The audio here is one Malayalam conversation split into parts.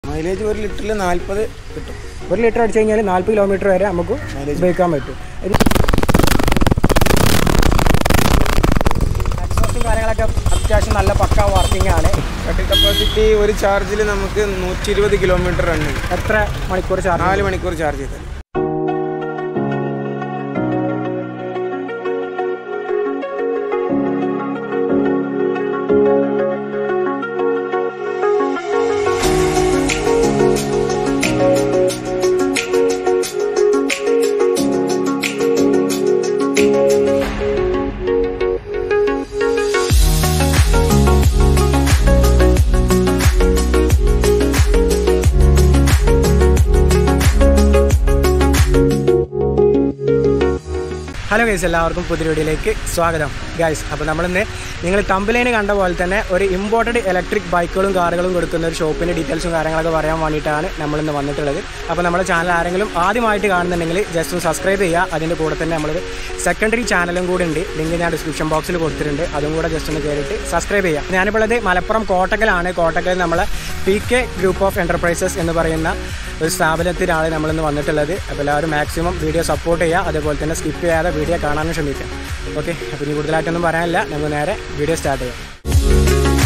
മൈലേജ് ഒരു ലിറ്ററിൽ നാൽപ്പത് കിട്ടും ഒരു ലിറ്റർ അടിച്ചു കഴിഞ്ഞാൽ നാൽപ്പത് കിലോമീറ്റർ വരെ നമുക്ക് ഉപയോഗിക്കാൻ പറ്റും ഇത് എക്സോസ്റ്റും കാര്യങ്ങളൊക്കെ അത്യാവശ്യം നല്ല പക്ക വർക്കിംഗ് ആണ് ബാറ്ററി കപ്പാസിറ്റി ഒരു ചാർജിൽ നമുക്ക് നൂറ്റി ഇരുപത് കിലോമീറ്റർ റൺ ചെയ്യും എത്ര മണിക്കൂർ ചാർജ് നാല് മണിക്കൂർ ചാർജ് ചെയ്താൽ ഹലോ ഗൈസ് എല്ലാവർക്കും പുതിയ വീഡിയോയിലേക്ക് സ്വാഗതം ഗൈസ് അപ്പോൾ നമ്മളിന്ന് നിങ്ങൾ തമ്പിലേന് കണ്ട പോലെ തന്നെ ഒരു ഇമ്പോർട്ടഡ് ഇലക്ട്രിക് ബൈക്കുകളും കാറുകളും കൊടുക്കുന്ന ഒരു ഷോപ്പിൻ്റെ ഡീറ്റെയിൽസും കാര്യങ്ങളൊക്കെ പറയാൻ വേണ്ടിയിട്ടാണ് നമ്മളിന്ന് വന്നിട്ടുള്ളത് അപ്പോൾ നമ്മുടെ ചാനൽ ആരെങ്കിലും ആദ്യമായിട്ട് കാണുന്നുണ്ടെങ്കിൽ ജസ്റ്റ് ഒന്ന് സബ്സ്ക്രൈബ് ചെയ്യുക അതിൻ്റെ കൂടെ തന്നെ നമ്മളൊരു സെക്കൻഡറി ചാനലും കൂടെ ഉണ്ട് ലിങ്ക് ഞാൻ ഡിസ്ക്രിപ്ഷൻ ബോക്സിൽ കൊടുത്തിട്ടുണ്ട് അതും കൂടെ ജസ്റ്റ് ഒന്ന് കയറിയിട്ട് സബ്സ്ക്രൈബ് ചെയ്യുക ഞാനിപ്പോൾ ഉള്ളത് മലപ്പുറം കോട്ടക്കലാണ് കോട്ടക്കൽ നമ്മളെ P K group of enterprises എന്ന് പറയുന്ന ഒരു സ്ഥാപനത്തിലാണ് നമ്മളിന്ന് വന്നിട്ടുള്ളത് അപ്പോൾ എല്ലാവരും മാക്സിമം വീഡിയോ സപ്പോർട്ട് ചെയ്യുക അതേപോലെ തന്നെ സ്കിപ്പ് ചെയ്യാതെ വീഡിയോ കാണാനും ശ്രമിക്കുക ഓക്കെ അപ്പോൾ ഇനി കൂടുതലായിട്ടൊന്നും പറയാനില്ല നമുക്ക് നേരെ വീഡിയോ സ്റ്റാർട്ട് ചെയ്യാം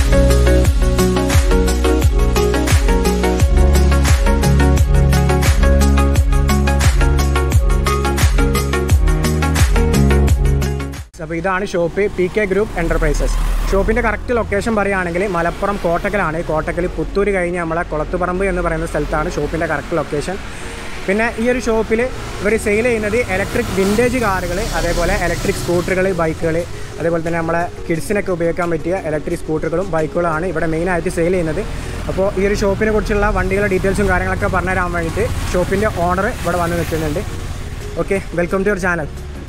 അപ്പോൾ ഇതാണ് shop P K group enterprises ഷോപ്പിൻ്റെ കറക്റ്റ് ലൊക്കേഷൻ പറയുകയാണെങ്കിൽ മലപ്പുറം കോട്ടക്കലാണ് കോട്ടക്കൽ പുത്തൂർ കഴിഞ്ഞ് നമ്മളെ കുളത്തുപറമ്പ് എന്ന് പറയുന്ന സ്ഥലത്താണ് ഷോപ്പിൻ്റെ കറക്റ്റ് ലൊക്കേഷൻ പിന്നെ ഈ ഒരു ഷോപ്പിൽ ഇവർ സെയിൽ ചെയ്യുന്നത് ഇലക്ട്രിക് വിൻറ്റേജ് കാറുകൾ അതേപോലെ ഇലക്ട്രിക് സ്കൂട്ടറുകൾ ബൈക്കുകൾ അതേപോലെ തന്നെ നമ്മളെ കിഡ്സിനൊക്കെ ഉപയോഗിക്കാൻ പറ്റിയ ഇലക്ട്രിക് സ്കൂട്ടറുകളും ബൈക്കുകളാണ് ഇവിടെ മെയിനായിട്ട് സെയിൽ ചെയ്യുന്നത് അപ്പോൾ ഈ ഒരു ഷോപ്പിനെ കുറിച്ചുള്ള വണ്ടികളുടെ ഡീറ്റെയിൽസും കാര്യങ്ങളൊക്കെ പറഞ്ഞുതരാൻ വേണ്ടിയിട്ട് ഷോപ്പിൻ്റെ ഓണർ ഇവിടെ വന്ന് നിൽക്കുന്നുണ്ട് okay welcome to your channel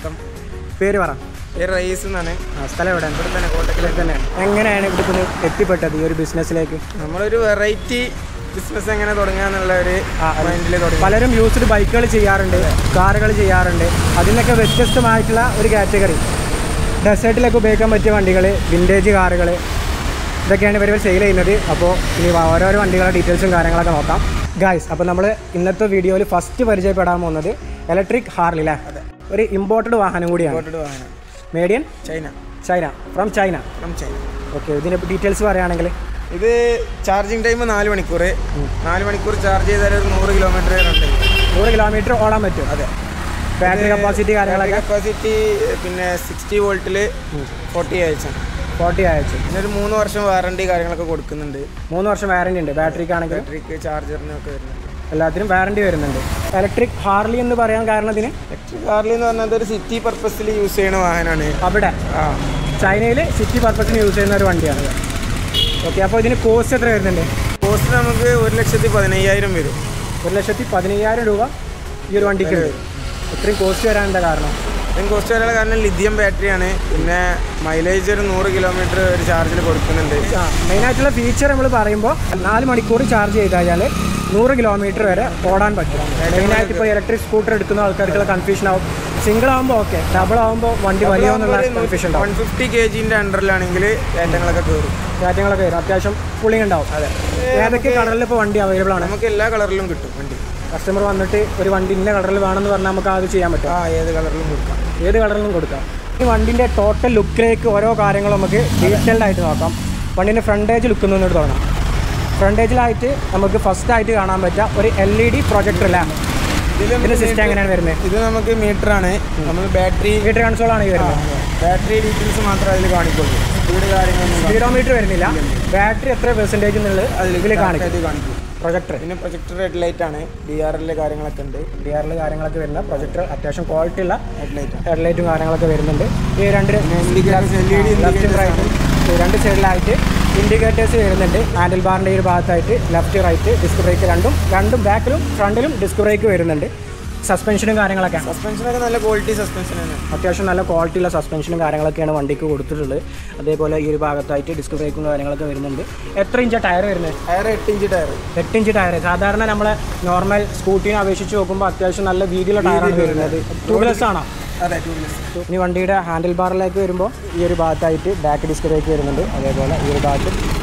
പേര് പറ ഈ റൈസ് എന്നാണ് ആ, സ്ഥലം എവിടെ ഇവിടെ തന്നെ കോട്ടക്കൽ തന്നെ എങ്ങനെയാണ് ഇവിടെ ഇപ്പോൾ എത്തിപ്പെട്ടത് ഈ ഒരു ബിസിനസ്സിലേക്ക് നമ്മളൊരു വെറൈറ്റി ബിസിനസ് എങ്ങനെ തുടങ്ങാന്നുള്ള ഒരു മൈൻഡിൽ തുടങ്ങി പലരും യൂസ്ഡ് ബൈക്കുകൾ ചെയ്യാറുണ്ട് കാറുകൾ ചെയ്യാറുണ്ട് അതിനൊക്കെ വ്യത്യസ്തമായിട്ടുള്ള ഒരു കാറ്റഗറി ഡെസേർട്ടിലൊക്കെ ഉപയോഗിക്കാൻ പറ്റിയ വണ്ടികൾ വിൻറ്റേജ് കാറുകൾ ഇതൊക്കെയാണ് ഇവർ സെയിൽ ചെയ്യുന്നത് അപ്പോൾ ഇനി ഓരോരോ വണ്ടികളുടെ ഡീറ്റെയിൽസും കാര്യങ്ങളൊക്കെ നോക്കാം ഗായ്സ് അപ്പോൾ നമ്മൾ ഇന്നത്തെ വീഡിയോയിൽ ഫസ്റ്റ് പരിചയപ്പെടാൻ പോകുന്നത് ഇലക്ട്രിക് ഹാർലി അല്ലേ ഒരു ഇമ്പോർട്ടഡ് വാഹനം കൂടിയാണ് ഇമ്പോർട്ടഡ് വാഹനം made in China China from China from China okay ഇതിൻ്റെ ഡീറ്റെയിൽസ് പറയുകയാണെങ്കിൽ ഇത് ചാർജിങ് ടൈം നാല് മണിക്കൂർ നാല് മണിക്കൂർ ചാർജ് ചെയ്താൽ ഒരു നൂറ് കിലോമീറ്റർ റൺ ചെയ്യും നൂറ് കിലോമീറ്റർ ഓടാൻ പറ്റും അതെ ബാറ്ററി കപ്പാസിറ്റി കാര്യങ്ങളൊക്കെ കപ്പാസിറ്റി പിന്നെ സിക്സ്റ്റി വോൾട്ടിൽ ഫോർട്ടി ആഴ്ച ഫോർട്ടി ആഴ്ച പിന്നെ ഒരു മൂന്ന് വർഷം വാറണ്ടി കാര്യങ്ങളൊക്കെ കൊടുക്കുന്നുണ്ട് മൂന്ന് വർഷം വാറണ്ടി ഉണ്ട് ബാറ്ററിക്ക് ആണെങ്കിൽ ബാറ്ററിക്ക് ചാർജറിനൊക്കെ വരുന്നുണ്ട് എല്ലാത്തിനും വാറണ്ടി വരുന്നുണ്ട് ഇലക്ട്രിക് ഹാർലി എന്ന് പറയാൻ കാരണം ഇതിന് ഇലക്ട്രിക് കാറിൽ എന്ന് പറഞ്ഞാൽ ഒരു സിറ്റി പർപ്പസിൽ യൂസ് ചെയ്യുന്ന വാഹനമാണ് അവിടെ ആ ചൈനയിൽ സിറ്റി പർപ്പസിന് യൂസ് ചെയ്യുന്ന ഒരു വണ്ടിയാണ് ഓക്കെ അപ്പോൾ ഇതിന് കോസ്റ്റ് എത്ര വരുന്നുണ്ട് കോസ്റ്റ് നമുക്ക് ഒരു ലക്ഷത്തി പതിനയ്യായിരം വരും ഒരു ലക്ഷത്തി പതിനയ്യായിരം രൂപ ഈ ഒരു വണ്ടിക്ക് വരും ഇത്രയും കോസ്റ്റ് വരാൻ എന്താ കാരണം ഇതിന് കോസ്റ്റ് വരാനുള്ള കാരണം ലിഥിയം ബാറ്ററിയാണ് പിന്നെ മൈലേജ് ഒരു നൂറ് കിലോമീറ്റർ ഒരു ചാർജിൽ കൊടുക്കുന്നുണ്ട് ആ മെയിനായിട്ടുള്ള ഫീച്ചർ നമ്മൾ പറയുമ്പോൾ നാല് മണിക്കൂർ ചാർജ് ചെയ്ത് കഴിഞ്ഞാൽ നൂറ് കിലോമീറ്റർ വരെ ഓടാൻ പറ്റും മെയിനായിട്ട് ഇപ്പോൾ ഇലക്ട്രിക് സ്കൂട്ടർ എടുക്കുന്ന ആൾക്കാർക്കുള്ള കൺഫ്യൂഷൻ ആവും സിംഗിൾ ആകുമ്പോൾ ഓക്കെ ഡബിൾ ആകുമ്പോൾ വണ്ടി വലിയ എന്നുള്ള കൺഫ്യൂഷൻ ഉണ്ടാവും വൺ ഫിഫ്റ്റി കെ ജിൻ്റെ അണ്ടറിലാണെങ്കിൽ ഏറ്റങ്ങളൊക്കെ കയറും കാര്യങ്ങളൊക്കെ വരും അത്യാവശ്യം പുളിങ് ഉണ്ടാവും അതെ ഏതൊക്കെ കളറിൽ ഇപ്പോൾ വണ്ടി അവൈലബിൾ ആണ് നമുക്ക് എല്ലാ കളറിലും കിട്ടും വണ്ടി കസ്റ്റമർ വന്നിട്ട് ഒരു വണ്ടി ഇന്ന കളറിൽ വേണമെന്ന് പറഞ്ഞാൽ നമുക്ക് അത് ചെയ്യാൻ പറ്റും ആ ഏത് കളറിലും കൊടുക്കാം ഏത് കളറിലും കൊടുക്കാം ഈ വണ്ടിൻ്റെ ടോട്ടൽ ലുക്കിലേക്ക് ഓരോ കാര്യങ്ങളും നമുക്ക് ഡീറ്റെയിൽഡ് ആയിട്ട് നോക്കാം വണ്ടിൻ്റെ ഫ്രണ്ടേജ് ലുക്ക് നിന്നിട്ട് തുടങ്ങാം ഫ്രണ്ടേജിലായിട്ട് നമുക്ക് ഫസ്റ്റ് ആയിട്ട് കാണാൻ പറ്റുക ഒരു L E D projector lamp ഇതിൻ്റെ സിസ്റ്റം എങ്ങനെയാണ് വരുന്നത് ഇത് നമുക്ക് മീറ്ററാണ് നമ്മൾ ബാറ്ററി മീറ്റർ കൺസോൾ ആണ് ഈ വരുന്നത് ബാറ്ററി ഡീറ്റെയിൽസ് മാത്രമേ അതിൽ കാണിക്കുള്ളൂ സ്പീഡ് കാര്യങ്ങളൊന്നും സ്പീഡോമീറ്റർ വരുന്നില്ല ബാറ്ററി എത്ര പെർസെൻറ്റേജ് എന്നുള്ളത് അതിൽ ഇതിൽ കാണിക്കും ഇത് കാണിക്കും പ്രൊജക്ടർ പിന്നെ പ്രൊജക്ടർ ഹെഡ് ലൈറ്റ് ആണ് ഡി ആർ എല്ലിലെ കാര്യങ്ങളൊക്കെ ഉണ്ട് ഡി ആറിൽ കാര്യങ്ങളൊക്കെ വരുന്ന പ്രൊജക്ടർ അത്യാവശ്യം ക്വാളിറ്റി ഉള്ള ഹെഡ് ലൈറ്റ് ഹെഡ്ലൈറ്റും കാര്യങ്ങളൊക്കെ വരുന്നുണ്ട് ഈ രണ്ട് Indicators, LED ലെഫ്റ്റും indicators റൈറ്റും രണ്ട് സൈഡിലായിട്ട് ഇൻഡിക്കേറ്റേഴ്സ് വരുന്നുണ്ട് ഹാൻഡിൽ ബാറിൻ്റെ ഈ ഒരു ഭാഗത്തായിട്ട് ലെഫ്റ്റ് റൈറ്റ് ഡിസ്ക് ബ്രേക്ക് രണ്ടും രണ്ടും ബാക്കിലും ഫ്രണ്ടിലും ഡിസ്ക് ബ്രേക്ക് വരുന്നുണ്ട് സസ്പെൻഷനും കാര്യങ്ങളൊക്കെ സസ്പെൻഷനൊക്കെ നല്ല ക്വാളിറ്റി സസ്പെൻഷൻ ആണ് അത്യാവശ്യം നല്ല ക്വാളിറ്റിയുള്ള സസ്പെൻഷനും കാര്യങ്ങളൊക്കെയാണ് വണ്ടിക്ക് കൊടുത്തിട്ടുള്ളത് അതേപോലെ ഈ ഒരു ഭാഗത്തായിട്ട് ഡിസ്ക് ബ്രേക്കും കാര്യങ്ങളൊക്കെ വരുന്നുണ്ട് എത്ര ഇഞ്ചാണ് ടയർ വരുന്നത് ടയർ എട്ട് ഇഞ്ച് ടയർ എട്ട് ഇഞ്ച് ടയർ സാധാരണ നമ്മളെ നോർമൽ സ്കൂട്ടിനെ അപേക്ഷിച്ച് നോക്കുമ്പോൾ അത്യാവശ്യം നല്ല വീതിയുള്ള ടയറാണ് വരുന്നത് ട്യൂബ്ലെസ് ആണോ അതെ ടൂ വീലേഴ്സ് ഇനി വണ്ടിയുടെ ഹാൻഡിൽ ബാറിലേക്ക് വരുമ്പോൾ ഈ ഒരു ഭാഗത്തായിട്ട് ബാക്ക് ഡിസ്കിലേക്ക് വരുന്നുണ്ട് അതേപോലെ ഈ ഒരു ഭാഗത്ത്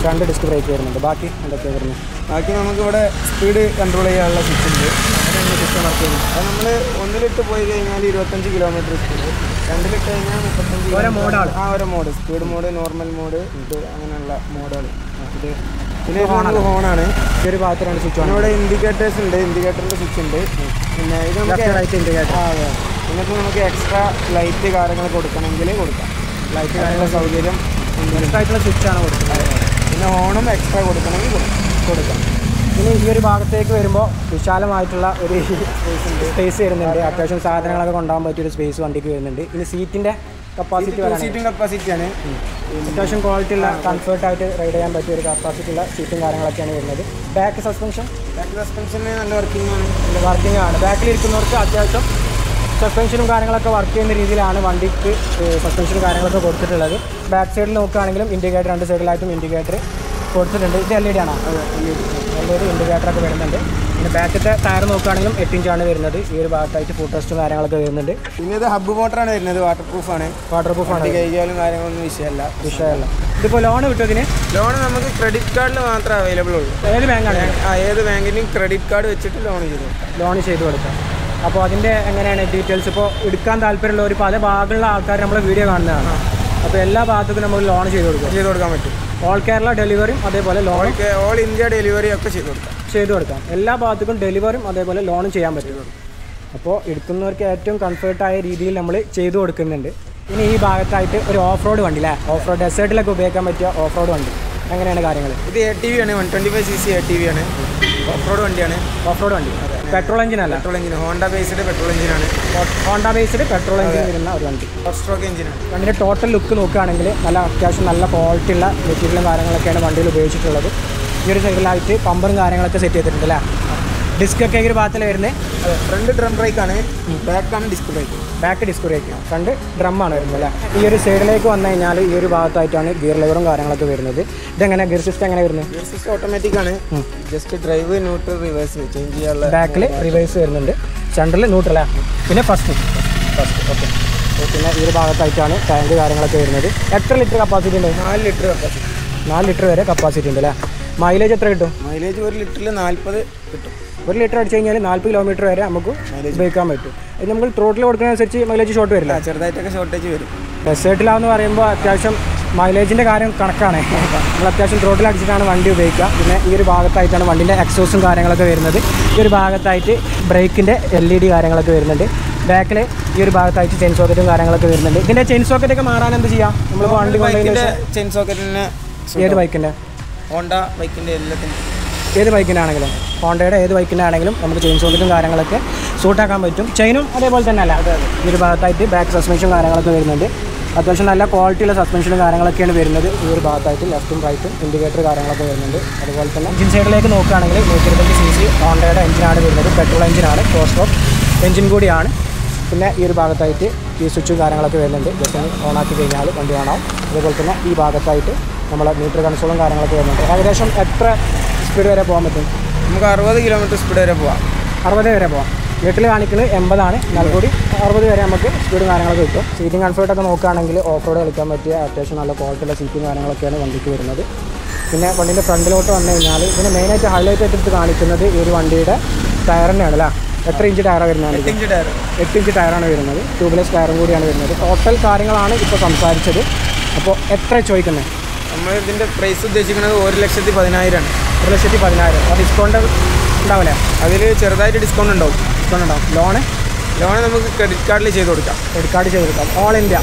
രണ്ട് ഡിസ്ക് ബ്രേക്ക് വരുന്നുണ്ട് ബാക്കി എന്തൊക്കെയാണ് വരുന്നത് ബാക്കി നമുക്ക് ഇവിടെ സ്പീഡ് കൺട്രോൾ ചെയ്യാനുള്ള സ്വിച്ച് ഉണ്ട് സിസ്റ്റം വർക്ക് ചെയ്യുന്നത് അത് നമ്മൾ ഒന്നിലിട്ട് പോയി കഴിഞ്ഞാൽ ഇരുപത്തഞ്ച് കിലോമീറ്റർ സ്പീഡ് രണ്ടിലിട്ട് കഴിഞ്ഞാൽ മുപ്പത്തഞ്ച് ഓരോ മോഡാണ് ആ ഓരോ mode speed mode normal mode ഇത് അങ്ങനെയുള്ള മോഡുകൾ ഇത് പിന്നെ ഇത് നമുക്ക് ഹോണാണ് ഈ ഒരു ഭാഗത്ത് രണ്ട് സ്വിച്ച് പിന്നെ ആണ് ഇവിടെ ഇൻഡിക്കേറ്റേഴ്സ് ഉണ്ട് ഇൻഡിക്കേറ്ററിൻ്റെ സ്വിച്ച് ഉണ്ട് പിന്നെ ഇത് നമുക്ക് ലെഫ്റ്റ് റൈറ്റ് ഇൻഡിക്കേറ്റർ ആ അതെ പിന്നെ ഇപ്പോൾ നമുക്ക് എക്സ്ട്രാ ലൈറ്റ് കാര്യങ്ങൾ കൊടുക്കണമെങ്കിൽ കൊടുക്കാം ലൈറ്റ് കാര്യങ്ങളുടെ സൗകര്യം ഉണ്ട്. ലെഫ്റ്റ് ആയിട്ടുള്ള സ്വിച്ച് ആണ് കൊടുക്കുന്നത് പിന്നെ ഹോണും എക്സ്ട്രാ കൊടുക്കണമെങ്കിൽ കൊടുക്കാം കൊടുക്കാം ഇനി ഈ ഒരു ഭാഗത്തേക്ക് വരുമ്പോൾ വിശാലമായിട്ടുള്ള ഒരു സ്പേസ് വരുന്നുണ്ട് അത്യാവശ്യം സാധനങ്ങളൊക്കെ കൊണ്ടുപോകാൻ പറ്റിയ ഒരു സ്പേസ് വണ്ടിക്ക് വരുന്നുണ്ട് ഇനി സീറ്റിൻ്റെ കപ്പാസിറ്റി ടു വരാൻ സീറ്റിംഗ് കപ്പാസിറ്റിയാണ് അത്യാവശ്യം ക്വാളിറ്റി ഉള്ള കംഫർട്ടായിട്ട് റൈഡ് ചെയ്യാൻ പറ്റിയ ഒരു കപ്പാസിറ്റി ഉള്ള സീറ്റും കാര്യങ്ങളൊക്കെയാണ് വരുന്നത് ബാക്ക് സസ്പെൻഷൻ ബാക്ക് സസ്പെൻഷന് നല്ല വർക്കിംഗ് ആണ് വർക്കിംഗ് ആണ് ബാക്കിൽ ഇരിക്കുന്നവർക്ക് അത്യാവശ്യം സസ്പെൻഷനും കാര്യങ്ങളൊക്കെ വർക്ക് ചെയ്യുന്ന രീതിയിലാണ് വണ്ടിക്ക് സസ്പെൻഷനും കാര്യങ്ങളൊക്കെ കൊടുത്തിട്ടുള്ളത് ബാക്ക് സൈഡിൽ നോക്കുകയാണെങ്കിലും ഇൻഡിക്കേറ്റർ രണ്ട് സൈഡിലായിട്ടും ഇൻഡിക്കേറ്റർ കൊടുത്തിട്ടുണ്ട് ഇത് എൽ ഇ ഡി ആണോ എൽ ഇ ഡി ഇൻഡിക്കേറ്ററൊക്കെ വരുന്നുണ്ട് പിന്നെ ബാക്കിലത്തെ ടയർ നോക്കുകയാണെങ്കിലും എട്ട് ഇഞ്ചാണ് വരുന്നത് ഈ ഒരു ഭാഗത്തായിട്ട് ഫുഡ് ടെസ്റ്റും കാര്യങ്ങളൊക്കെ വരുന്നുണ്ട് പിന്നെ ഇത് ഹബ്ബ് മോട്ടറാണ് വരുന്നത് വാട്ടർ പ്രൂഫാണ് വാട്ടർ പ്രൂഫാണ് വണ്ടി കൈകാലും കാര്യങ്ങളൊന്നും വിഷയമല്ല വിഷയമല്ല ഇതിപ്പോൾ ലോൺ കിട്ടുമതിന് ലോൺ നമുക്ക് ക്രെഡിറ്റ് കാർഡിൽ മാത്രമേ അവൈലബിൾ ഉള്ളൂ ഏത് ബാങ്കാണ് ആ ഏത് ബാങ്കിൻ്റെയും ക്രെഡിറ്റ് കാർഡ് വെച്ചിട്ട് ലോൺ ചെയ്തു കൊടുക്കാം ലോൺ ചെയ്ത് കൊടുക്കാം അപ്പോൾ അതിൻ്റെ എങ്ങനെയാണ് ഡീറ്റെയിൽസ് ഇപ്പോൾ എടുക്കാൻ താല്പര്യമുള്ള ഒരു പല ഭാഗമുള്ള ആൾക്കാർ നമ്മളെ വീഡിയോ കാണുന്നതാണ് അപ്പോൾ എല്ലാ ഭാഗത്തേക്കും നമ്മൾ ലോൺ ചെയ്ത് കൊടുക്കും ചെയ്ത് കൊടുക്കാൻ പറ്റും ഓൾ കേരള ഡെലിവറിയും അതേപോലെ ലോൺ ഓൾക്ക് ഓൾ ഇന്ത്യ ഡെലിവറി ഒക്കെ ചെയ്ത് കൊടുക്കാം ചെയ്ത് കൊടുക്കാം എല്ലാ ഭാഗത്തേക്കും ഡെലിവറിയും അതേപോലെ ലോണും ചെയ്യാൻ പറ്റും അപ്പോൾ എടുക്കുന്നവർക്ക് ഏറ്റവും കംഫർട്ടായ രീതിയിൽ നമ്മൾ ചെയ്തു കൊടുക്കുന്നുണ്ട് ഇനി ഈ ഭാഗത്തായിട്ട് ഒരു ഓഫ് റോഡ് വണ്ടി അല്ലേ ഓഫ് റോഡ് ഡെസേർട്ടിലൊക്കെ ഉപയോഗിക്കാൻ പറ്റിയ ഓഫ് റോഡ് വണ്ടി അങ്ങനെയാണ് കാര്യങ്ങൾ ഇത് എ ടി വി ആണ് one twenty five C C A T V ആണ് ഓഫ് റോഡ് വണ്ടിയാണ് ഓഫ് റോഡ് വണ്ടി പെട്രോൾ എഞ്ചിൻ അല്ല petrol engine Honda based petrol എഞ്ചിനാണ് ഹോണ്ട ബേസ്ഡ് പെട്രോൾ എഞ്ചിൻ വരുന്ന ഒരു വണ്ടി ഫോർ സ്ട്രോക്ക് എഞ്ചിനാണ് വണ്ടിയുടെ ടോട്ടൽ ലുക്ക് നോക്കുകയാണെങ്കിൽ നല്ല അത്യാവശ്യം നല്ല ക്വാളിറ്റി ഉള്ള മെറ്റീരിയലും കാര്യങ്ങളൊക്കെയാണ് വണ്ടിയിൽ ഉപയോഗിച്ചിട്ടുള്ളത് ഈ ഒരു സൈഡിലായിട്ട് പമ്പറും കാര്യങ്ങളൊക്കെ സെറ്റ് ചെയ്തിട്ടുണ്ട് അല്ലേ ഡിസ്ക് ഒക്കെ ഈ ഒരു ഭാഗത്തിൽ വരുന്നത് അതെ ഫ്രണ്ട് ഡ്രം ബ്രേക്ക് ആണ് ബാക്കാണ് disc brake back disc brake front ഡ്രമ്മാണ് വരുന്നത് അല്ലേ ഈ ഒരു സൈഡിലേക്ക് വന്നു കഴിഞ്ഞാൽ ഈ ഒരു ഭാഗത്തായിട്ടാണ് ഗിയർ ലെവറും കാര്യങ്ങളൊക്കെ വരുന്നത് ഇതെങ്ങനെ ഗിയർ സിസ്റ്റം എങ്ങനെ വരുന്നത് ഗിയർ സിസ്റ്റം ഓട്ടോമാറ്റിക് ആണ് just drive neutral reverse change ചെയ്യാനുള്ള ബാക്കിൽ റിവേഴ്സ് വരുന്നുണ്ട് സെൻറ്ററിൽ ന്യൂട്രലാ പിന്നെ ഫസ്റ്റ് ഫസ്റ്റ് ഓക്കെ പിന്നെ ഈ ഒരു ഭാഗത്തായിട്ടാണ് ടാങ്ക് കാര്യങ്ങളൊക്കെ വരുന്നത് എത്ര ലിറ്റർ കപ്പാസിറ്റി ഉണ്ട് നാല് ലിറ്റർ കപ്പാസിറ്റി നാല് ലിറ്റർ വരെ കപ്പാസിറ്റി ഉണ്ട് അല്ലേ മൈലേജ് എത്ര കിട്ടും മൈലേജ് ഒരു ലിറ്ററിൽ നാൽപ്പത് കിട്ടും ഒരു ലിറ്റർ അടിച്ചു കഴിഞ്ഞാൽ നാൽപ്പത് കിലോമീറ്റർ വരെ നമുക്ക് ഉപയോഗിക്കാൻ പറ്റും ഇത് നമുക്ക് ത്രോട്ടിൽ കൊടുക്കുന്നതനുസരിച്ച് മൈലേജ് ഷോർട്ട് വരില്ല ആ, ചെറുതായിട്ടൊക്കെ ഷോർട്ടേജ് വരും ഡെസേർട്ടിലാന്ന് പറയുമ്പോൾ അത്യാവശ്യം മൈലേജിൻ്റെ കാര്യം കണക്കാണ് നമ്മൾ അത്യാവശ്യം ത്രോട്ടിൽ അടിച്ചിട്ടാണ് വണ്ടി ഉപയോഗിക്കുക പിന്നെ ഈ ഒരു ഭാഗത്തായിട്ടാണ് വണ്ടിൻ്റെ എക്സോസും കാര്യങ്ങളൊക്കെ വരുന്നത് ഈ ഒരു ഭാഗത്തായിട്ട് ബ്രേക്കിൻ്റെ എൽ ഇ ഡി കാര്യങ്ങളൊക്കെ വരുന്നുണ്ട് ബാക്കിൽ ഈ ഒരു ഭാഗത്തായിട്ട് ചെയിൻ സോക്കറ്റും കാര്യങ്ങളൊക്കെ വരുന്നുണ്ട് ഇതിൻ്റെ ചെയിൻ സോക്കറ്റൊക്കെ മാറാൻ എന്ത് ചെയ്യാം നമ്മളിപ്പോൾ വണ്ടി കൊണ്ടുപോയി ബൈക്കിന്റെ ചെയിൻ സോക്കറ്റിന് ഏത് ബൈക്കിൻ്റെ ഹോണ്ട ബൈക്കിന്റെ എല്ലാത്തിനും ഏത് ബൈക്കിൻ്റെ ആണെങ്കിലും ഹോണ്ടയുടെ ഏത് ബൈക്കിൻ്റെ ആണെങ്കിലും നമുക്ക് ചെയിൻ സോക്കറ്റും കാര്യങ്ങളൊക്കെ സൂട്ടാക്കാൻ പറ്റും ചെയിനും അതേപോലെ തന്നെ അല്ല ഈ ഒരു ഭാഗത്തായിട്ട് ബാക്ക് സസ്പെൻഷൻ കാര്യങ്ങളൊക്കെ വരുന്നുണ്ട് അത്യാവശ്യം നല്ല ക്വാളിറ്റിയുള്ള സസ്പെൻഷനും കാര്യങ്ങളൊക്കെയാണ് വരുന്നത് ഈ ഒരു ഭാഗത്തായിട്ട് ലെഫ്റ്റും റൈറ്റും ഇൻഡിക്കേറ്റർ കാര്യങ്ങളൊക്കെ വരുന്നുണ്ട് അതുപോലെ തന്നെ എഞ്ചിൻ സൈഡിലേക്ക് നോക്കുകയാണെങ്കിൽ നൂറ്റി ഇരുപത്തഞ്ച് സി സി ഹോണ്ടയുടെ എഞ്ചിനാണ് വരുന്നത് പെട്രോൾ എഞ്ചിനാണ് ഫോർ സ്റ്റോപ്പ് എഞ്ചിൻ കൂടിയാണ് പിന്നെ ഈ ഒരു ഭാഗത്തായിട്ട് ഈ സ്വിച്ചും കാര്യങ്ങളൊക്കെ വരുന്നുണ്ട് ജസ്റ്റ് ഒന്ന് ഓണാക്കി കഴിഞ്ഞാൽ വണ്ടി കാണാം അതുപോലെ തന്നെ ഈ ഭാഗത്തായിട്ട് നമ്മളെ മീറ്റർ കൺസോളും കാര്യങ്ങളൊക്കെ വരുന്നുണ്ട് ഏകദേശം എത്ര സ്പീഡ് വരെ പോകാൻ പറ്റും നമുക്ക് അറുപത് കിലോമീറ്റർ സ്പീഡ് വരെ പോവാം അറുപത് വരെ പോകാം വീട്ടിൽ കാണിക്കുന്നത് എൺപതാണ് എന്നാൽ കൂടി അറുപത് വരെ നമുക്ക് സ്പീഡും കാര്യങ്ങളൊക്കെ കിട്ടും സീറ്റിംഗ് കംഫർട്ടൊക്കെ നോക്കുകയാണെങ്കിൽ ഓഫ് റോഡ് കളിക്കാൻ പറ്റിയ അത്യാവശ്യം നല്ല ക്വാളിറ്റിയുള്ള സീറ്റും കാര്യങ്ങളൊക്കെയാണ് വണ്ടിക്ക് വരുന്നത് പിന്നെ വണ്ടീൻ്റെ ഫ്രണ്ടിലോട്ട് വന്നു കഴിഞ്ഞാൽ ഇതിന് മെയിനായിട്ട് ഹൈലൈറ്റ് ആയിട്ട് എടുത്ത് കാണിക്കുന്നത് ഈ ഒരു വണ്ടിയുടെ ടയർ തന്നെയാണ് അല്ലേ എത്ര ഇഞ്ച് ടയറാണ് വരുന്നത് എട്ടിഞ്ച് ടയർ എട്ട് ഇഞ്ച് ടയറാണ് വരുന്നത് ട്യൂബ്ലെസ് ടയറും കൂടിയാണ് വരുന്നത് ടോട്ടൽ കാര്യങ്ങളാണ് ഇപ്പോൾ സംസാരിച്ചത് അപ്പോൾ എത്ര ചോദിക്കുന്നത് നമ്മൾ ഇതിന്റെ പ്രൈസ് ഉദ്ദേശിക്കുന്നത് ഒരു ലക്ഷത്തി പതിനായിരമാണ് ഒരു ലക്ഷത്തി പതിനായിരം അപ്പോൾ ഡിസ്കൗണ്ട് ഉണ്ടാവില്ലേ അതിൽ ചെറുതായിട്ട് ഡിസ്കൗണ്ട് ഉണ്ടാവും ഡിസ്കൗണ്ട് ഉണ്ടാവും ലോണ് ലോൺ നമുക്ക് ക്രെഡിറ്റ് കാർഡിൽ ചെയ്ത് കൊടുക്കാം ക്രെഡിറ്റ് കാർഡ് ചെയ്ത് കൊടുക്കാം all India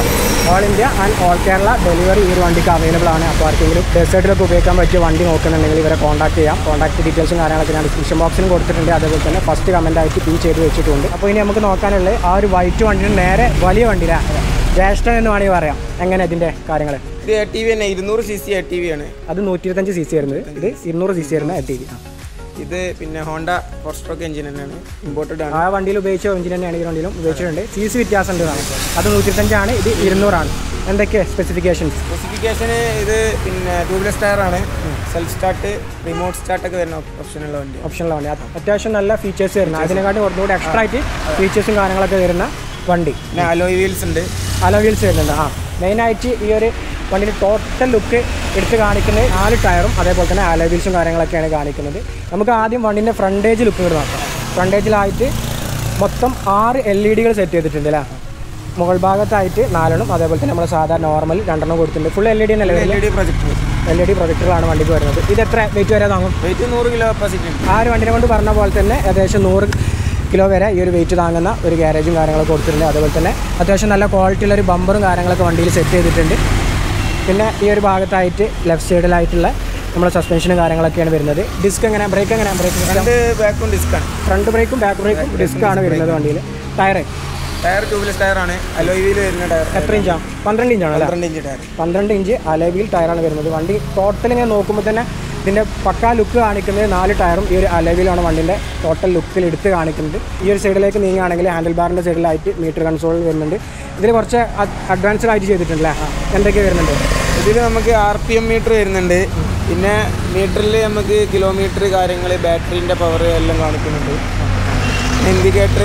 all India and all Kerala delivery ഈ ഒരു വണ്ടിക്ക് അവൈലബിൾ ആണ് അപ്പോൾ ആർക്കെങ്കിലും ഡെസേർട്ടിലൊക്കെ ഉപയോഗിക്കാൻ പറ്റിയ വണ്ടി നോക്കുന്നുണ്ടെങ്കിൽ ഇവരെ കോൺടാക്ട് ചെയ്യാം കോൺടാക്ട് ഡീറ്റെയിൽസും കാര്യങ്ങളൊക്കെ ഞാൻ ഡിസ്ക്രിപ്ഷൻ ബോക്സിലും കൊടുത്തിട്ടുണ്ട് അതേപോലെ തന്നെ ഫസ്റ്റ് കമൻ്റ് ആയിട്ട് പിൻ ചെയ്ത് വെച്ചിട്ടുണ്ട് അപ്പോൾ ഇനി നമുക്ക് നോക്കാനുള്ളത് ആ ഒരു വൈറ്റ് വണ്ടിന് നേരെ വലിയ വണ്ടിയിലാണ് ജ്യേഷ്ഠൻ എന്ന് വേണമെങ്കിൽ പറയാം എങ്ങനെ ഇതിൻ്റെ കാര്യങ്ങൾ ഇത് എ ടി വി തന്നെ ഇരുന്നൂറ് C C A T V ആണ് അത് നൂറ്റി ഇരുപത്തഞ്ച് സി സി വരുന്നത് ഇത് ഇരുന്നൂറ് സി സി വരുന്ന ടി വി ഇത് പിന്നെ ഹോണ്ട ഫോർ സ്ട്രോക്ക് എഞ്ചിൻ തന്നെയാണ് ഇമ്പോർട്ടഡ് ആണ് ആ വണ്ടിയിൽ ഉപയോഗിച്ച എഞ്ചിൻ തന്നെയാണ് ഈ വണ്ടിയിലും ഉപയോഗിച്ചിട്ടുണ്ട് സി സി വ്യത്യാസം ഉണ്ട് എന്നാണ് അത് നൂറ്റി ഇരുപത്തഞ്ചാണ് ഇത് ഇരുന്നൂറാണ് എന്തൊക്കെ സ്പെസിഫിക്കേഷൻസ് സ്പെസിഫിക്കേഷന് ഇത് പിന്നെ ട്യൂബ്ലെസ് ടയർ ആണ് സെൽഫ് സ്റ്റാർട്ട് റിമോട്ട് സ്റ്റാർട്ട് ഒക്കെ വരുന്ന ഓപ്ഷനുള്ള വണ്ടി ഓപ്ഷനുള്ള വണ്ടി അത് അത്യാവശ്യം നല്ല ഫീച്ചേഴ്സ് വരുന്ന അതിനെക്കാട്ടി കുറച്ചുകൂടി എക്സ്ട്രാ ആയിട്ട് ഫീച്ചേഴ്സും കാര്യങ്ങളൊക്കെ വരുന്ന വണ്ടി പിന്നെ അലോയ് വീൽസ് ഉണ്ട് അലോ വീൽസ് വരുന്നുണ്ട് ആ മെയിനായിട്ട് ഈ ഒരു വണ്ടിൻ്റെ ടോട്ടൽ ലുക്ക് എടുത്ത് കാണിക്കുന്നത് നാല് ടയറും അതേപോലെ തന്നെ അലവീൽസും കാര്യങ്ങളൊക്കെയാണ് കാണിക്കുന്നത് നമുക്ക് ആദ്യം വണ്ടിൻ്റെ ഫ്രണ്ടേജ് ലുക്ക് കൂടെ നോക്കാം ഫ്രണ്ടേജിലായിട്ട് മൊത്തം ആറ് എൽ ഇ ഡികൾ സെറ്റ് ചെയ്തിട്ടുണ്ട് അല്ലേ മുകൾ ഭാഗത്തായിട്ട് നാലെണ്ണം അതേപോലെ തന്നെ നമ്മൾ സാധാരണ നോർമൽ രണ്ടെണ്ണം കൊടുത്തിട്ടുണ്ട് full L E D L എന്നല്ലേ E D projector L E D പ്രൊജക്ടറുകളാണ് വണ്ടിക്ക് വരുന്നത് ഇത് എത്ര വെയിറ്റ് വരെ താങ്ങും വെയിറ്റ് നൂറ് കിലോ കപ്പാസിറ്റി ഉണ്ട് ആ ഒരു വണ്ടിനെ കൊണ്ട് പറഞ്ഞ പോലെ തന്നെ ഏകദേശം നൂറ് കിലോ വരെ ഈ ഒരു വെയിറ്റ് താങ്ങുന്ന ഒരു ഗ്യാരേജും കാര്യങ്ങളൊക്കെ കൊടുത്തിട്ടുണ്ട് അതുപോലെ തന്നെ അത്യാവശ്യം നല്ല ക്വാളിറ്റിയുള്ള ഒരു ബമ്പറും കാര്യങ്ങളൊക്കെ വണ്ടിയിൽ സെറ്റ് ചെയ്തിട്ടുണ്ട് പിന്നെ ഈ ഒരു ഭാഗത്തായിട്ട് ലെഫ്റ്റ് സൈഡിലായിട്ടുള്ള നമ്മുടെ സസ്പെൻഷനും കാര്യങ്ങളൊക്കെയാണ് വരുന്നത് ഡിസ്ക് എങ്ങനെ ബ്രേക്ക് എങ്ങനെ ബ്രേക്ക് രണ്ട് ബാക്കും ഡിസ്ക്കാണ് ഫ്രണ്ട് ഫ്രണ്ട് ബ്രേക്കും ബാക്ക് ബ്രേക്കും ഡിസ്ക് ആണ് വരുന്നത് വണ്ടിയിൽ ടയർ ടയർ ട്യൂബ്ലെസ് ടയറാണ് അലോയ് വീൽ വരുന്ന ടയർ എത്ര ഇഞ്ചാണ് പന്ത്രണ്ട് ഇഞ്ചാണ് അല്ലേ പന്ത്രണ്ട് ഇഞ്ച് ടയർ പന്ത്രണ്ട് ഇഞ്ച് അലവീൽ ടയറാണ് വരുന്നത് വണ്ടി ടോട്ടൽ ഇങ്ങനെ നോക്കുമ്പോൾ തന്നെ ഇതിൻ്റെ പക്കാ ലുക്ക് കാണിക്കുന്നത് നാല് ടയറും ഈ ഒരു അലവിലാണ് വണ്ടിൻ്റെ ടോട്ടൽ ലുക്കിൽ എടുത്ത് കാണിക്കുന്നത് ഈ ഒരു സൈഡിലേക്ക് നീങ്ങുകയാണെങ്കിൽ ഹാൻഡിൽ ബാറിൻ്റെ സൈഡിലായിട്ട് മീറ്റർ കൺസോൾ വരുന്നുണ്ട് ഇതിൽ കുറച്ച് അഡ്വാൻസ്ഡ് ആയിട്ട് ചെയ്തിട്ടുണ്ടല്ലേ എന്തൊക്കെ വരുന്നുണ്ട് ഇതിൽ നമുക്ക് ആർ പി എം മീറ്റർ വരുന്നുണ്ട് പിന്നെ മീറ്ററിൽ നമുക്ക് കിലോമീറ്റർ കാര്യങ്ങൾ ബാറ്ററീൻ്റെ പവർ എല്ലാം കാണിക്കുന്നുണ്ട് ഇൻഡിക്കേറ്റർ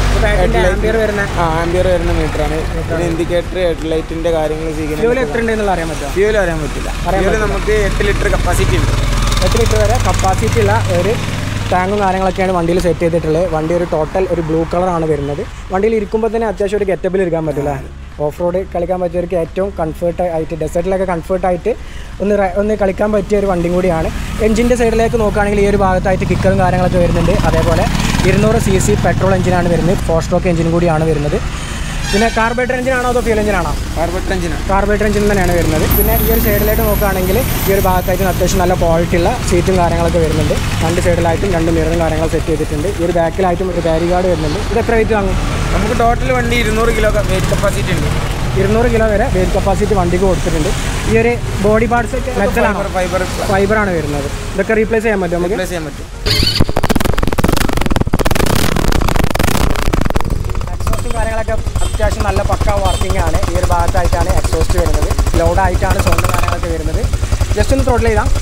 ആംബിയർ വരുന്ന ആ ആംബിയർ വരുന്ന മീറ്ററാണ് പിന്നെ ഇൻഡിക്കേറ്റർ ഹെഡ്ലൈറ്റിൻ്റെ കാര്യങ്ങൾ ഫ്യൂൽ സ്വീകരിക്കുന്നത് എത്ര ഉണ്ട് എന്നുള്ള അറിയാൻ പറ്റുമോ ഫ്യൂൽ അറിയാൻ പറ്റില്ല ഫ്യൂൽ നമുക്ക് എട്ട് ലിറ്റർ കപ്പാസിറ്റി ഉണ്ട് എട്ട് ലിറ്റർ വരെ കപ്പാസിറ്റി ഉള്ള ഒരു ടാങ്കും കാര്യങ്ങളൊക്കെയാണ് വണ്ടിയിൽ സെറ്റ് ചെയ്തിട്ടുള്ളത് വണ്ടി ഒരു ടോട്ടൽ ഒരു ബ്ലൂ കളറാണ് വരുന്നത് വണ്ടിയിൽ ഇരിക്കുമ്പോൾ തന്നെ അത്യാവശ്യം ഒരു ഗെറ്റബിൽ ഇരിക്കാൻ പറ്റില്ല ഓഫ് റോഡ് കളിക്കാൻ പറ്റിയവർക്ക് ഏറ്റവും കംഫർട്ട് ആയിട്ട് ഡെസേർട്ടിലൊക്കെ കംഫർട്ടായിട്ട് ഒന്ന് റ- ഒന്ന് കളിക്കാൻ പറ്റിയ ഒരു വണ്ടിയും കൂടിയാണ് എഞ്ചിൻ്റെ സൈഡിലേക്ക് നോക്കുകയാണെങ്കിൽ ഈ ഒരു ഭാഗത്തായിട്ട് കിക്കറും കാര്യങ്ങളൊക്കെ വരുന്നുണ്ട് അതേപോലെ ഇരുന്നൂറ് സി സി പെട്രോൾ എഞ്ചിനാണ് വരുന്നത് ഫോർ സ്ട്രോക്ക് എഞ്ചിനും കൂടിയാണ് വരുന്നത് പിന്നെ കാർബേറ്റർ എഞ്ചിനാണോ അതോ ഫ്യൂൽ എഞ്ചിനാണോ കാർബറ്റ് എഞ്ചിനാണ് കാർബറേറ്റർ എഞ്ചിൻ തന്നെയാണ് വരുന്നത് പിന്നെ ഈ ഒരു സൈഡിലേക്ക് നോക്കുകയാണെങ്കിൽ ഈ ഒരു ഭാഗത്തായിട്ട് അത്യാവശ്യം നല്ല ക്വാളിറ്റി ഉള്ള സീറ്റും കാര്യങ്ങളൊക്കെ വരുന്നുണ്ട് രണ്ട് സൈഡിലായിട്ടും രണ്ട് മിററും കാര്യങ്ങൾ സെറ്റ് ചെയ്തിട്ടുണ്ട് ഈ ഒരു ബാക്കിലായിട്ടും ഒരു ബാരി ഗാർഡ് വരുന്നുണ്ട് ഇത് എത്ര വെയിറ്റ് വാങ്ങും നമുക്ക് ടോട്ടൽ വണ്ടി ഇരുന്നൂറ് കിലോ വെയിറ്റ് കപ്പാസിറ്റി ഉണ്ട് ഇരുന്നൂറ് കിലോ വരെ വെയിറ്റ് കപ്പാസിറ്റി വണ്ടിക്ക് കൊടുത്തിട്ടുണ്ട് ഈ ഒരു ബോഡി പാർട്സ് ഒക്കെ മെറ്റലാണ് ഫൈബർ ഫൈബറാണ് വരുന്നത് ഇതൊക്കെ റീപ്ലേസ് ചെയ്യാൻ പറ്റും നമുക്ക് റീപ്ലേസ് ചെയ്യാൻ പറ്റും എക്സോസ്റ്റും കാര്യങ്ങളൊക്കെ അത്യാവശ്യം നല്ല പക്ക വർക്കിംഗ് ആണ് ഈ ഒരു ഭാഗത്തായിട്ടാണ് എക്സോസ്റ്റ് വരുന്നത് ലൗഡായിട്ടാണ് സൗണ്ട് കാര്യങ്ങളൊക്കെ വരുന്നത് ജസ്റ്റ് ഒന്ന് ത്രോട്ടിൽ ചെയ്താൽ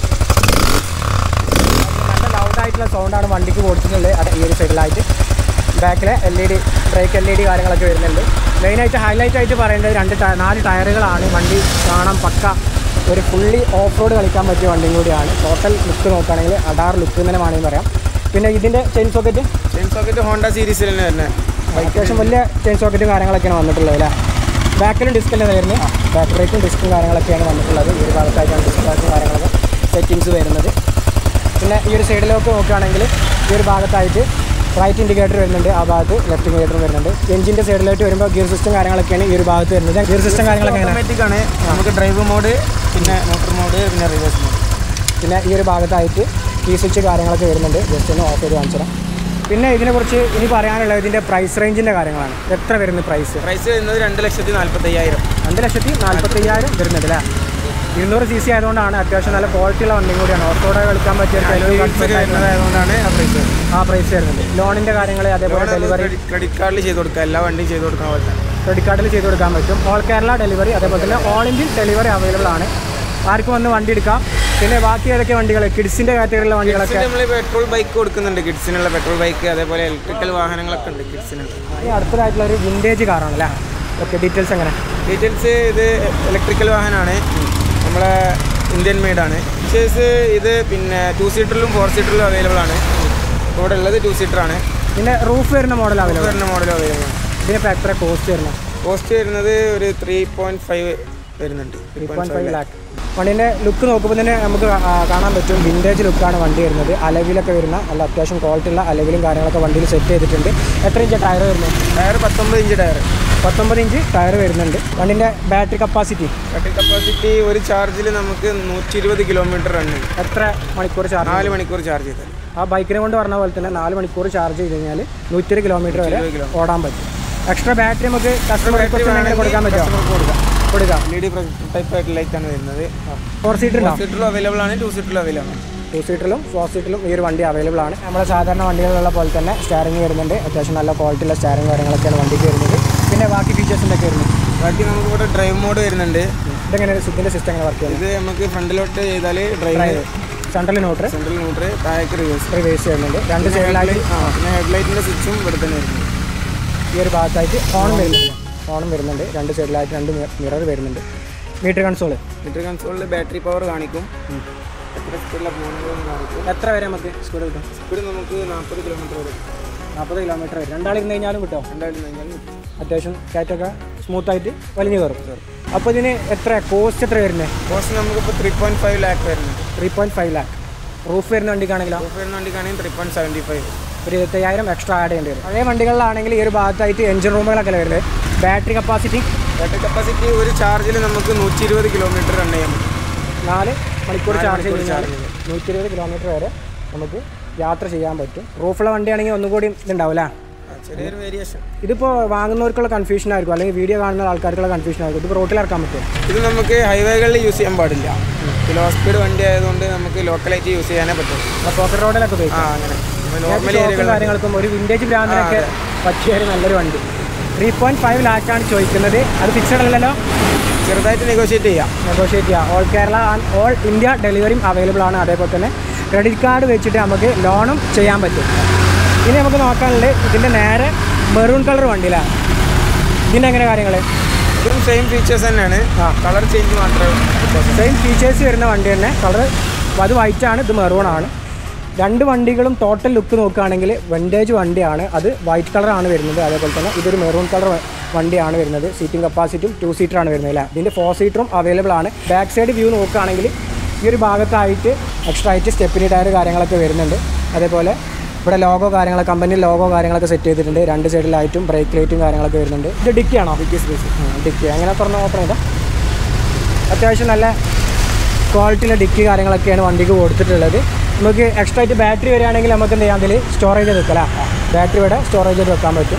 നല്ല ലൗഡായിട്ടുള്ള സൗണ്ടാണ് വണ്ടിക്ക് കൊടുത്തിട്ടുള്ളത് അത് ഈ ഒരു സൈഡിലായിട്ട് ബാക്കിൽ L E D brake L E D കാര്യങ്ങളൊക്കെ വരുന്നുണ്ട് മെയിനായിട്ട് ഹൈലൈറ്റ് ആയിട്ട് പറയേണ്ടത് രണ്ട് ടയ- നാല് ടയറുകളാണ് വണ്ടി കാണാൻ പക്ക ഒരു ഫുള്ളി ഓഫ് റോഡ് കളിക്കാൻ പറ്റിയ വണ്ടിയും കൂടിയാണ് ടോട്ടൽ ലുക്ക് നോക്കുകയാണെങ്കിൽ അഡാർ ലുക്ക് എന്ന് തന്നെ വേണമെങ്കിൽ പറയാം പിന്നെ ഇതിൻ്റെ chain socket chain socket Honda സീരീസിൽ തന്നെ വരുന്നത് അത്യാവശ്യം വലിയ ചെയിൻ സോക്കറ്റും കാര്യങ്ങളൊക്കെയാണ് വന്നിട്ടുള്ളത് അല്ലേ ബാക്കിലും ഡിസ്ക് തന്നെ വരുന്നത് ബാക്ക് ബ്രേക്കും ഡിസ്കും കാര്യങ്ങളൊക്കെയാണ് വന്നിട്ടുള്ളത് ഈ ഒരു ഭാഗത്തായിട്ടാണ് ഡിസ്ക് ബാക്കും കാര്യങ്ങളൊക്കെ സെറ്റിങ്സ് വരുന്നത് പിന്നെ ഈ ഒരു സൈഡിലേക്ക് നോക്കുകയാണെങ്കിൽ ഈ ഒരു ഭാഗത്തായിട്ട് റൈറ്റ് ഇൻഡിക്കേറ്റർ വരുന്നുണ്ട് ആ ഭാഗത്ത് ലെഫ്റ്റ് ഇൻഡിക്കേറ്റർ വരുന്നുണ്ട് എഞ്ചിൻ്റെ സൈഡിലായിട്ട് വരുമ്പോൾ ഗിയർ സിസ്റ്റം കാര്യങ്ങളൊക്കെയാണ് ഈ ഒരു ഭാഗത്ത് വരുന്നത് ഗിയർ സിസ്റ്റം കാര്യങ്ങളൊക്കെ എങ്ങനെ ഓട്ടോമാറ്റിക് ആണ് നമുക്ക് ഡ്രൈവ് മോഡ് പിന്നെ മോട്ടോർ മോഡ് പിന്നെ റിവേഴ്സ് മോഡ് പിന്നെ ഈ ഒരു ഭാഗത്തായിട്ട് കീ സ്വിച്ച് കാര്യങ്ങളൊക്കെ വരുന്നുണ്ട് ജസ്റ്റ് ഒന്ന് ഓഫ് ചെയ്ത് കാണിച്ചു തരാം പിന്നെ ഇതിനെക്കുറിച്ച് ഇനി പറയാനുള്ളത് ഇതിൻ്റെ പ്രൈസ് റേഞ്ചിൻ്റെ കാര്യങ്ങളാണ് എത്ര വരുന്നത് പ്രൈസ് പ്രൈസ് വരുന്നത് രണ്ട് ലക്ഷത്തി നാൽപ്പത്തി അയ്യായിരം രണ്ട് ലക്ഷത്തി നാൽപ്പത്തയ്യായിരം വരുന്നുണ്ട് അല്ലേ ഇരുന്നൂറ് സി സി ആയതുകൊണ്ടാണ് അത്യാവശ്യം നല്ല ക്വാളിറ്റിയുള്ള വണ്ടിയും കൂടിയാണ് ഓഫ് റോഡ് കളിക്കാൻ പറ്റിയ ഒരു ഏറ്റവും comfort ആയിട്ടുള്ള വരുന്നതായതുകൊണ്ടാണ് ആ പ്രൈസ് ആ പ്രൈസ് വരുന്നുണ്ട് ലോണിൻ്റെ കാര്യങ്ങൾ അതേപോലെ ഡെലിവറി ക്രെഡിറ്റ് കാർഡിൽ ചെയ്ത് കൊടുക്കുക എല്ലാ വണ്ടിയും ചെയ്ത് കൊടുക്കുന്ന പോലെ തന്നെ ക്രെഡിറ്റ് കാർഡിൽ ചെയ്ത് കൊടുക്കാൻ പറ്റും ഓൾ കേരള ഡെലിവറി അതേപോലെ തന്നെ ഓൾ ഇന്ത്യൻ ഡെലിവറി അവൈലബിൾ ആണ് ആർക്കും വന്ന് വണ്ടി എടുക്കാം പിന്നെ ബാക്കി ഏതൊക്കെ വണ്ടികൾ കിഡ്സിൻ്റെ കാറ്റഗറിയിലുള്ള വണ്ടികളൊക്കെ നമ്മൾ പെട്രോൾ ബൈക്ക് കൊടുക്കുന്നുണ്ട് കിഡ്സിനുള്ള പെട്രോൾ ബൈക്ക് അതേപോലെ ഇലക്ട്രിക്കൽ വാഹനങ്ങളൊക്കെ ഉണ്ട് കിഡ്സിനുള്ള ഈ അടുത്തതായിട്ടുള്ള ഒരു വിൻറ്റേജ് കാറാണ് അല്ലേ ഓക്കെ ഡീറ്റെയിൽസ് എങ്ങനെ ഡീറ്റെയിൽസ് ഇത് ഇലക്ട്രിക്കൽ വാഹനമാണ് നമ്മളെ ഇന്ത്യൻ മെയ്ഡാണ് ഫീച്ചേഴ്സ് ഇത് പിന്നെ ടു സീറ്ററിലും ഫോർ സീറ്ററിലും അവൈലബിൾ ആണ് ഇവിടെ ഉള്ളത് ടു സീറ്ററാണ് പിന്നെ റൂഫ് വരുന്ന മോഡൽ അവൈലബിൾ വരുന്ന മോഡലും അവൈലബിൾ ആണ് ഇതിനിപ്പോൾ എത്ര കോസ്റ്റ് വരുന്നത് കോസ്റ്റ് വരുന്നത് ഒരു ത്രീ പോയിന്റ് ഫൈവ് വരുന്നുണ്ട് ത്രീ പോയിന്റ് ഫൈവ് ലാക്ക് വണ്ടീൻ്റെ ലുക്ക് നോക്കുമ്പോൾ തന്നെ നമുക്ക് ആ, കാണാൻ പറ്റും വിൻറ്റേജ് ലുക്കാണ് വണ്ടി വരുന്നത് അലവിലൊക്കെ വരുന്ന നല്ല അത്യാവശ്യം ക്വാളിറ്റി ഉള്ള അലവിലും കാര്യങ്ങളൊക്കെ വണ്ടിയിൽ സെറ്റ് ചെയ്തിട്ടുണ്ട് എത്ര ഇഞ്ച് ടയർ വരുന്നത് ടയർ പത്തൊമ്പത് ഇഞ്ച് ടയർ പത്തൊമ്പത് ഇഞ്ച് ടയർ വരുന്നുണ്ട് വണ്ടിൻ്റെ ബാറ്ററി കപ്പാസിറ്റി ബാറ്ററി കപ്പാസിറ്റി ഒരു ചാർജിൽ നമുക്ക് നൂറ്റി ഇരുപത് കിലോമീറ്റർ റൺ ചെയ്യും എത്ര മണിക്കൂർ ചാർജ് നാല് മണിക്കൂർ ചാർജ് ചെയ്താൽ ആ ബൈക്കിനെ കൊണ്ട് പറഞ്ഞ പോലെ തന്നെ നാല് മണിക്കൂർ ചാർജ് ചെയ്ത് കഴിഞ്ഞാൽ നൂറ്റൊരു കിലോമീറ്റർ വരെ ഓടാൻ പറ്റും എക്സ്ട്രാ ബാറ്ററി നമുക്ക് കസ്റ്റമർ റിക്വസ്റ്റ് ഉണ്ടെങ്കിൽ കൊടുക്കാൻ പറ്റുമോ കൊടുക്കാം കൊടുക്കാം എൽ ഇ ഡി ടൈപ്പ് ആയിട്ട് ലൈറ്റ് ആണ് വരുന്നത് ഫോർ സീറ്റർ ഉണ്ടാവും സീറ്ററിലും അവൈലബിൾ ആണ് ടു സീറ്ററിലും അവൈലബിൾ ആണ് ടു സീറ്ററിലും ഫോർ സീറ്ററിലും ഈ ഒരു വണ്ടി അവൈലബിൾ ആണ് നമ്മുടെ സാധാരണ വണ്ടികളുള്ള പോലെ തന്നെ സ്റ്റാറിംഗ് വരുന്നുണ്ട് അത്യാവശ്യം നല്ല ക്വാളിറ്റിയുള്ള സ്റ്റാറിംഗ് കാര്യങ്ങളൊക്കെയാണ് വണ്ടിക്ക് വരുന്നത് പിന്നെ ബാക്കി ഫീച്ചേഴ്സ് എന്തൊക്കെ വരുന്നത് ബാക്കി നമുക്ക് ഇവിടെ ഡ്രൈവ് മോഡ് വരുന്നുണ്ട് ഇതെങ്ങനെ ഇതിൻ്റെ സിസ്റ്റം എങ്ങനെ വർക്ക് ചെയ്യുന്നത് ഇത് നമുക്ക് ഫ്രണ്ടിലോട്ട് ചെയ്താൽ ഡ്രൈവ് സെൻട്രൽ നോട്ടർ സെൻട്രൽ ന്യൂട്രൽ താഴേക്ക് റിവേഴ്സ് റിവേഴ്സ് ചെയ്യുന്നുണ്ട് രണ്ട് സൈഡിലായിട്ട് ആ പിന്നെ ഹെഡ്ലൈറ്റിൻ്റെ സ്വിച്ചും ഇവിടെ തന്നെ വരുന്നുണ്ട് ഈ ഒരു ഭാഗത്തായിട്ട് ഫോണും വരുന്നുണ്ട് ഫോണും വരുന്നുണ്ട് രണ്ട് സൈഡിലായിട്ട് രണ്ട് മിറർ വരുന്നുണ്ട് മീറ്റർ കൺസോള് മീറ്റർ കൺസോളിൽ ബാറ്ററി പവർ കാണിക്കും എത്ര സ്പീഡിലാണ് പോകുന്നതെന്ന് കാണിക്കും എത്ര വരെ നമുക്ക് സ്പീഡ് കിട്ടും സ്പീഡ് നമുക്ക് നാൽപ്പത് കിലോമീറ്റർ വരെ നാൽപ്പത് കിലോമീറ്റർ വരും രണ്ടാളിരുന്ന് കഴിഞ്ഞാലും കിട്ടുമോ രണ്ടായിരത്തി കഴിഞ്ഞാൽ അത്യാവശ്യം കാറ്റൊക്കെ സ്മൂത്തായിട്ട് വലിഞ്ഞു കയറും അപ്പോൾ ഇതിന് എത്ര കോസ്റ്റ് എത്ര വരുന്നത് കോസ്റ്റ് നമുക്കിപ്പോൾ ത്രീ പോയിന്റ് ഫൈവ് ലാക്ക് വരുന്നുണ്ട് three point five lakh roof വരുന്ന വണ്ടിക്കാണെങ്കിലോ ഓഫ് വരുന്ന വണ്ടിക്കാണെങ്കിൽ ത്രീ പോയിന്റ് സെവൻറ്റി ഫൈവ് ഒരു ഇരുപത്തയ്യായിരം എക്സ്ട്രാ ആഡ് ചെയ്യേണ്ടി വരും പഴയ വണ്ടികളിലാണെങ്കിൽ ഈ ഒരു ഭാഗത്തായിട്ട് എഞ്ചിൻ റൂമുകളൊക്കെ വരുന്നത് ബാറ്ററി കപ്പാസിറ്റി ബാറ്ററി കപ്പാസിറ്റി ഒരു ചാർജിൽ നമുക്ക് നൂറ്റി ഇരുപത് കിലോമീറ്റർ റൺ ചെയ്യാൻ പറ്റും നാല് മണിക്കൂർ നാല് ചാർജ് മണിക്കൂർ കഴിഞ്ഞാൽ charge ചെയ്യും. നൂറ്റി ഇരുപത് കിലോമീറ്റർ വരെ നമുക്ക് യാത്ര ചെയ്യാൻ പറ്റും റൂഫുള്ള വണ്ടിയാണെങ്കിൽ ഒന്നുകൂടി ഇതുണ്ടാവില്ല ആ, ചെറിയൊരു വേരിയേഷൻ ഇതിപ്പോൾ വാങ്ങുന്നവർക്കുള്ള കൺഫ്യൂഷൻ ആയിരിക്കും അല്ലെങ്കിൽ വീഡിയോ കാണുന്ന ആൾക്കാർക്കുള്ള കൺഫ്യൂഷൻ ആയിരിക്കും ഇത് റോട്ടിൽ ഇറക്കാൻ പറ്റും ഇത് നമുക്ക് ഹൈവേകളിൽ യൂസ് ചെയ്യാൻ പാടില്ല ലോ സ്പീഡ് വണ്ടി ആയതുകൊണ്ട് നമുക്ക് ലോക്കലായിട്ട് യൂസ് ചെയ്യാനേ പറ്റുള്ളൂ അപ്പോൾ പോക്കറ്റ് റോഡിലൊക്കെ ഉപയോഗിക്കും ആ അങ്ങനെ നോർമൽ ഷോപ്പും ഏരിയകളിൽ കാര്യങ്ങൾക്കും ഒരു വിൻറ്റേജ് ബ്രാൻഡിനൊക്കെ പറ്റിയ ഒരു നല്ലൊരു വണ്ടി ത്രീ പോയിൻറ്റ് ഫൈവ് ലാക്കാണ് ചോദിക്കുന്നത് അത് ഫിക്സഡ് അല്ലല്ലോ ചെറുതായിട്ട് നെഗോഷിയേറ്റ് ചെയ്യാം നെഗോഷിയേറ്റ് ചെയ്യാം all Kerala and all India ഡെലിവറിയും അവൈലബിൾ ആണ് അതേപോലെ തന്നെ ക്രെഡിറ്റ് കാർഡ് വെച്ചിട്ട് നമുക്ക് ലോണും ചെയ്യാൻ പറ്റും ഇനി നമുക്ക് നോക്കാനുള്ളത് ഇതിൻ്റെ നേരെ മെറൂൺ കളർ വണ്ടിയിലാണ് ഇതിൻ്റെ എങ്ങനെ കാര്യങ്ങൾ ഇതും സെയിം ഫീച്ചേഴ്സ് തന്നെയാണ് ആ. കളർ ചേഞ്ച് മാത്രമേ വ്യത്യാസം. സെയിം ഫീച്ചേഴ്സ് വരുന്ന വണ്ടി തന്നെ കളർ അത് വൈറ്റ് ആണ് ഇത് മെറൂൺ ആണ് രണ്ട് വണ്ടികളും ടോട്ടൽ ലുക്ക് നോക്കുകയാണെങ്കിൽ വെൻറ്റേജ് വണ്ടിയാണ് അത് വൈറ്റ് കളറാണ് വരുന്നത് അതേപോലെ തന്നെ ഇതൊരു മെറൂൺ കളർ വണ്ടിയാണ് വരുന്നത് സീറ്റിംഗ് കപ്പാസിറ്റിയും ടു സീറ്ററാണ് വരുന്നത് അല്ലേ ഇതിൻ്റെ ഫോർ സീറ്ററും അവൈലബിൾ ആണ് ബാക്ക് സൈഡ് വ്യൂ നോക്കുകയാണെങ്കിൽ ഈ ഒരു ഭാഗത്തായിട്ട് എക്സ്ട്രാ ആയിട്ട് സ്റ്റെപ്പിനി ടയർ കാര്യങ്ങളൊക്കെ വരുന്നുണ്ട് അതേപോലെ ഇവിടെ ലോഗോ കാര്യങ്ങൾ കമ്പനി ലോഗോ കാര്യങ്ങളൊക്കെ സെറ്റ് ചെയ്തിട്ടുണ്ട് രണ്ട് സൈഡിലായിട്ടും ബ്രേക്ക് ലൈറ്റും കാര്യങ്ങളൊക്കെ വരുന്നുണ്ട് ഇത് ഡിക്കിയാണോ ഡിക്കി സ്പേസ് ഡിക്കി അങ്ങനെ തുറന്ന് ഓപ്പൺ ചെയ്താൽ അത്യാവശ്യം നല്ല ക്വാളിറ്റിയിലെ ഡിക്കി കാര്യങ്ങളൊക്കെയാണ് വണ്ടിക്ക് കൊടുത്തിട്ടുള്ളത് നമുക്ക് എക്സ്ട്രാ ആയിട്ട് ബാറ്ററി വരികയാണെങ്കിൽ നമുക്ക് എന്ത് ചെയ്യാം അതിൽ സ്റ്റോറേജ് ചെയ്ത് വെക്കാം ബാറ്ററി ഇവിടെ സ്റ്റോറേജ് ചെയ്ത് വെക്കാൻ പറ്റും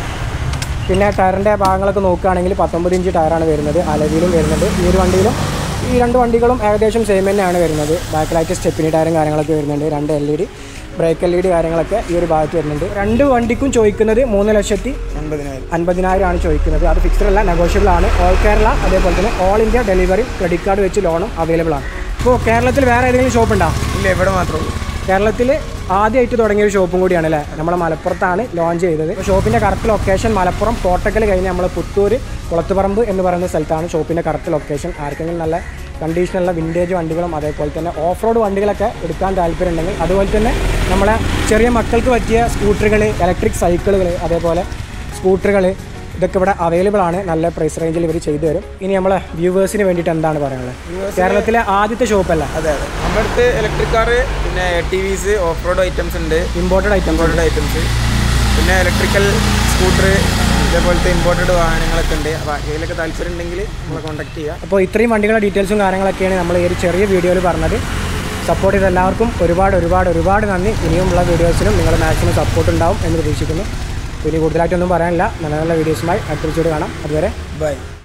പിന്നെ ടയറിൻ്റെ ഭാഗങ്ങളൊക്കെ നോക്കുകയാണെങ്കിൽ പത്തൊമ്പത് ഇഞ്ച് ടയറാണ് വരുന്നത് അലവിലും വരുന്നുണ്ട് ഈ ഒരു വണ്ടിയിലും ഈ രണ്ട് വണ്ടികളും ഏകദേശം സെയിം തന്നെയാണ് വരുന്നത് ബാക്കിലായിട്ട് സ്റ്റെപ്പിനി ടയറും കാര്യങ്ങളൊക്കെ വരുന്നുണ്ട് രണ്ട് L E D brake L E D കാര്യങ്ങളൊക്കെ ഈ ഒരു ഭാഗത്ത് വരുന്നുണ്ട് രണ്ട് വണ്ടിക്കും ചോദിക്കുന്നത് മൂന്ന് ലക്ഷത്തി അൻപതിനായിരം അൻപതിനായിരം ആണ് ചോദിക്കുന്നത് അത് ഫിക്സ്ഡ് അല്ല നെഗോഷ്യബിൾ ആണ് ഓൾ കേരള അതേപോലെ തന്നെ all India delivery credit card വെച്ച് ലോണും അവൈലബിൾ ആണ് ഇപ്പോൾ കേരളത്തിൽ വേറെ ഏതെങ്കിലും ഷോപ്പ് ഉണ്ടോ ഇല്ല ഇവിടെ മാത്രമേ ഉള്ളൂ കേരളത്തിൽ ആദ്യമായിട്ട് തുടങ്ങിയ ഒരു ഷോപ്പും കൂടിയാണ് അല്ലേ നമ്മളെ മലപ്പുറത്താണ് ലോഞ്ച് ചെയ്തത് അപ്പോൾ ഷോപ്പിൻ്റെ കറക്റ്റ് ലൊക്കേഷൻ മലപ്പുറം കോട്ടക്കൽ കഴിഞ്ഞ് നമ്മൾ പുത്തൂർ കുളത്തുപറമ്പ് എന്ന് പറയുന്ന സ്ഥലത്താണ് ഷോപ്പിൻ്റെ കറക്റ്റ് ലൊക്കേഷൻ ആർക്കെങ്കിലും നല്ല കണ്ടീഷനുള്ള വിൻറ്റേജ് വണ്ടികളും അതേപോലെ തന്നെ ഓഫ് റോഡ് വണ്ടികളൊക്കെ എടുക്കാൻ താല്പര്യമുണ്ടെങ്കിൽ അതുപോലെ തന്നെ നമ്മളെ ചെറിയ മക്കൾക്ക് പറ്റിയ സ്കൂട്ടറുകൾ ഇലക്ട്രിക് സൈക്കിളുകൾ അതേപോലെ സ്കൂട്ടറുകൾ ഇതൊക്കെ ഇവിടെ അവൈലബിൾ ആണ് നല്ല പ്രൈസ് റേഞ്ചിൽ ഇവർ ചെയ്തു തരും ഇനി നമ്മളെ വ്യൂവേഴ്സിന് വേണ്ടിയിട്ട് എന്താണ് പറയാനുള്ളത് കേരളത്തിലെ ആദ്യത്തെ ഷോപ്പല്ല അതെ അതെ നമ്മുടെ അടുത്ത് ഇലക്ട്രിക് കാറ് പിന്നെ ടി വിസ് ഓഫ് റോഡ് ഐറ്റംസ് ഉണ്ട് ഇമ്പോർട്ടഡ് ഐറ്റം ഇമ്പോർട്ടഡ് ഐറ്റംസ് പിന്നെ ഇലക്ട്രിക്കൽ സ്കൂട്ടർ ഇതേപോലത്തെ ഇമ്പോർട്ടഡ് വാഹനങ്ങളൊക്കെ ഉണ്ട് അപ്പോൾ ഇതിലൊക്കെ താല്പര്യം ഉണ്ടെങ്കിൽ നമ്മളെ കോൺടാക്ട് ചെയ്യുക അപ്പോൾ ഇത്രയും വണ്ടികളുടെ ഡീറ്റെയിൽസും കാര്യങ്ങളൊക്കെയാണ് നമ്മൾ ഈ ഒരു ചെറിയ വീഡിയോയിൽ പറഞ്ഞത് സപ്പോർട്ട് ചെയ്ത എല്ലാവർക്കും ഒരുപാട് ഒരുപാട് ഒരുപാട് നന്ദി ഇനിയുമുള്ള വീഡിയോസിനും നിങ്ങൾ മാക്സിമം സപ്പോർട്ട് ഉണ്ടാവും എന്ന് പ്രതീക്ഷിക്കുന്നു ഇനി കൂടുതലായിട്ടൊന്നും പറയാനില്ല നല്ല നല്ല വീഡിയോസുമായി അടുത്ത വീഡിയോ കാണാം അതുവരെ ബൈ